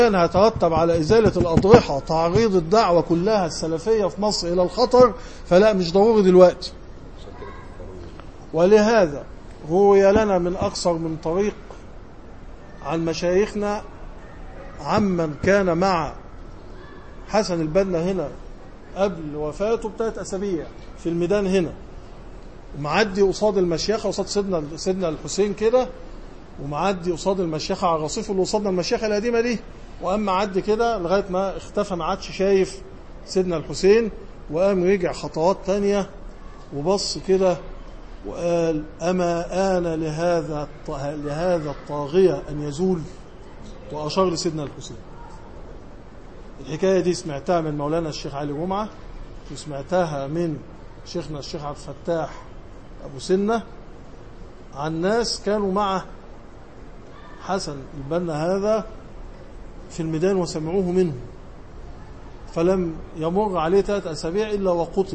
كان هيترتب على إزالة الأضرحة تعريض الدعوة كلها السلفية في مصر إلى الخطر فلا مش ضروري دلوقتي ولهذا روي لنا من أكثر من طريق عن مشايخنا عمن كان مع حسن البنا هنا قبل وفاته بثلاث أسابيع في الميدان هنا ومعدي قصاد المشيخة قصاد سيدنا سيدنا الحسين كده ومعدي قصاد المشيخة على الرصيف اللي قصادنا المشيخة القديمة دي وقام معدي كده لغاية ما اختفى ما عادش شايف سيدنا الحسين وقام رجع خطوات تانية وبص كده وقال أما آن لهذا لهذا الطاغية أن يزول وأشار لسيدنا الحسين الحكاية دي سمعتها من مولانا الشيخ علي جمعة وسمعتها من شيخنا الشيخ عبد الفتاح أبو سنة عن ناس كانوا مع حسن البنا هذا في الميدان وسمعوه منه فلم يمر عليه ثلاث أسابيع إلا وقتل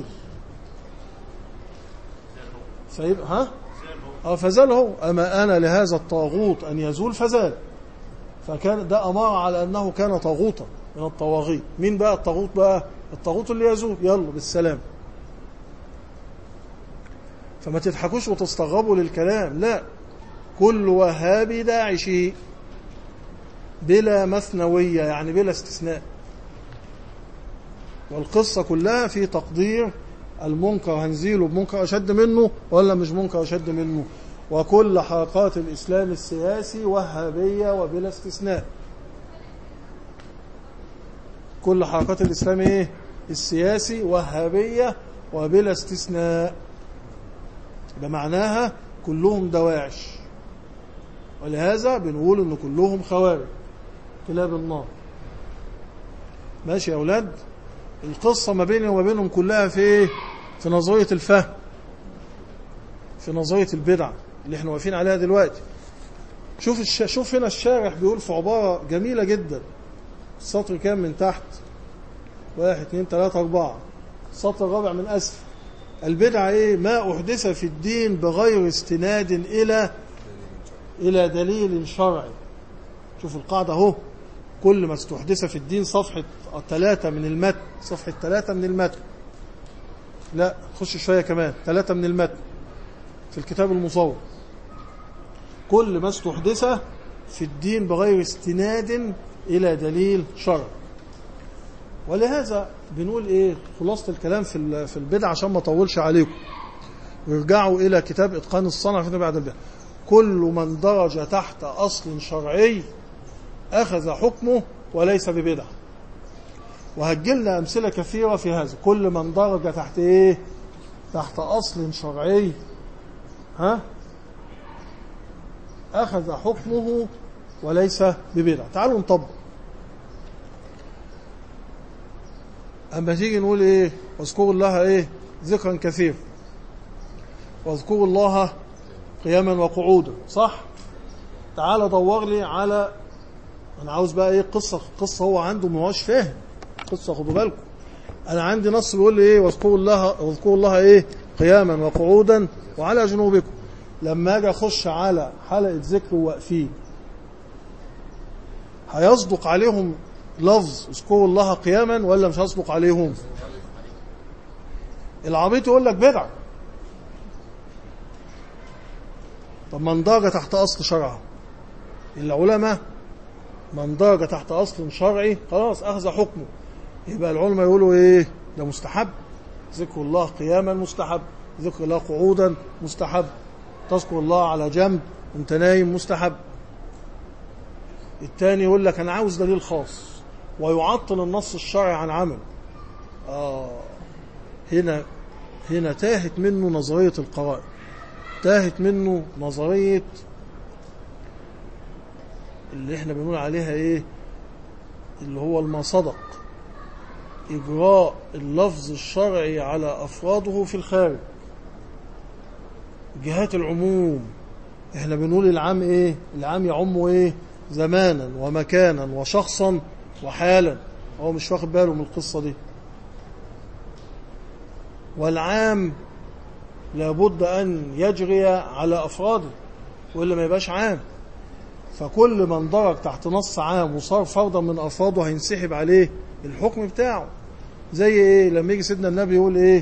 فيبقى ها اه فزال هو أما أنا لهذا الطاغوت أن يزول فزال فكان ده أمارة على أنه كان طاغوتا من الطواغيت مين بقى الطاغوت بقى الطاغوت اللي يزول يلا بالسلام فما تضحكوش وتستغربوا للكلام لا كل وهابي داعشي بلا مثنوية يعني بلا استثناء والقصة كلها في تقدير المنكر هنزيله بمنكر أشد منه ولا مش منكر أشد منه وكل حركات الإسلام السياسي وهابية وبلا استثناء كل حركات الإسلام إيه؟ السياسي وهابية وبلا استثناء بمعناها كلهم دواعش ولهذا بنقول ان كلهم خوارج كلاب النار ماشي يا أولاد القصة ما بيني وما بينهم كلها في ايه في نظرية الفهم في نظرية البدع اللي احنا واقفين عليها دلوقتي شوف الش... شوف هنا الشارح بيقول في عبارة جميلة جدا السطر كام من تحت واحد اثنين ثلاثة أربعة السطر الرابع من أسفل البدعة إيه ما أحدث في الدين بغير استناد إلى إلى دليل شرعي شوف القاعدة اهو كل ما استحدث في الدين صفحة ثلاثة من المتن صفحة ثلاثة من المتن لا خش شوية كمان ثلاثة من المتن في الكتاب المصور كل ما استحدث في الدين بغير استناد إلى دليل شرعي ولهذا بنقول ايه خلاصة الكلام في في البدع عشان ما اطولش عليكم ويرجعوا الى كتاب اتقان الصنع في بعد البدع كل من درج تحت اصل شرعي اخذ حكمه وليس ببدع وهجلنا امثله كثيره في هذا كل من درج تحت ايه تحت اصل شرعي ها اخذ حكمه وليس ببدع تعالوا نطبق أما تيجي نقول إيه واذكروا الله إيه ذكرا كثير واذكروا الله قياما وقعودا صح تعال دور لي على أنا عاوز بقى إيه قصة قصة هو عنده ما هوش فاهم قصة خدوا بالكم أنا عندي نص بيقول لي إيه واذكروا الله واذكروا الله إيه قياما وقعودا وعلى جنوبكم لما أجي أخش على حلقة ذكر واقفين هيصدق عليهم لفظ اذكروا الله قياما ولا مش هصدق عليهم العبيط يقول لك بدعة طب من درج تحت أصل شرعه العلماء من درج تحت أصل شرعي خلاص أخذ حكمه يبقى العلماء يقولوا إيه ده مستحب ذكر الله قياما مستحب ذكر الله قعودا مستحب تذكر الله على جنب وانت نايم مستحب الثاني يقول لك أنا عاوز دليل خاص ويعطل النص الشرعي عن عمل آه هنا هنا تاهت منه نظرية القرائن تاهت منه نظرية اللي احنا بنقول عليها ايه اللي هو الما صدق إجراء اللفظ الشرعي على أفراده في الخارج جهات العموم احنا بنقول العام ايه العام يعم ايه زمانا ومكانا وشخصا وحالا هو مش واخد باله من القصة دي والعام لابد أن يجري على أفراده وإلا ما يبقاش عام فكل من درج تحت نص عام وصار فرضا من أفراده هينسحب عليه الحكم بتاعه زي ايه لما يجي سيدنا النبي يقول ايه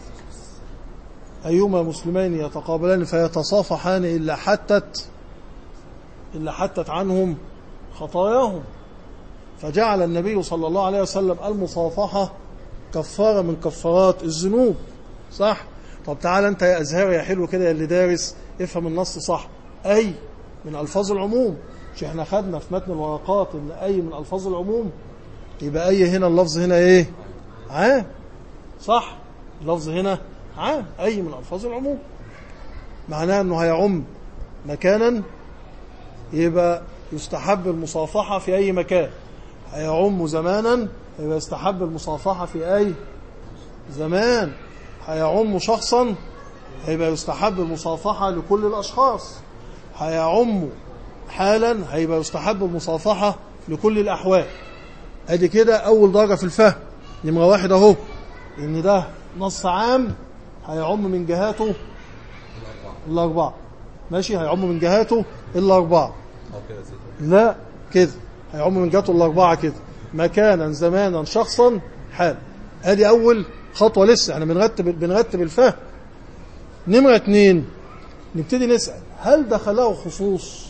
أيما مسلمين يتقابلان فيتصافحان إلا حتت إلا حتت عنهم خطاياهم فجعل النبي صلى الله عليه وسلم المصافحة كفارة من كفارات الذنوب صح طب تعال انت يا أزهر يا حلو كده يا اللي دارس افهم النص صح أي من ألفاظ العموم مش احنا خدنا في متن الورقات ان أي من ألفاظ العموم يبقى أي هنا اللفظ هنا ايه عام صح اللفظ هنا عام أي من ألفاظ العموم معناه أنه هيعم مكانا يبقى يستحب المصافحة في أي مكان هيعم زمانا يبقى يستحب المصافحة في أي زمان هيعم شخصا هيبقى يستحب المصافحة لكل الأشخاص هيعم حالا هيبقى يستحب المصافحة لكل الأحوال ادي كده أول درجة في الفهم نمرة واحد أهو إن ده نص عام هيعم من جهاته الأربعة ماشي هيعم من جهاته الأربعة لا كده هيعم من جهاته الأربعة كده مكانا زمانا شخصا حال ادي أول خطوة لسه احنا بنرتب بنرتب الفهم نمرة اتنين نبتدي نسأل هل دخله خصوص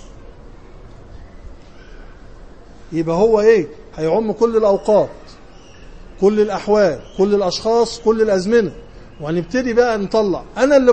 يبقى هو ايه هيعم كل الأوقات كل الأحوال كل الأشخاص كل الأزمنة وهنبتدي بقى نطلع أنا اللي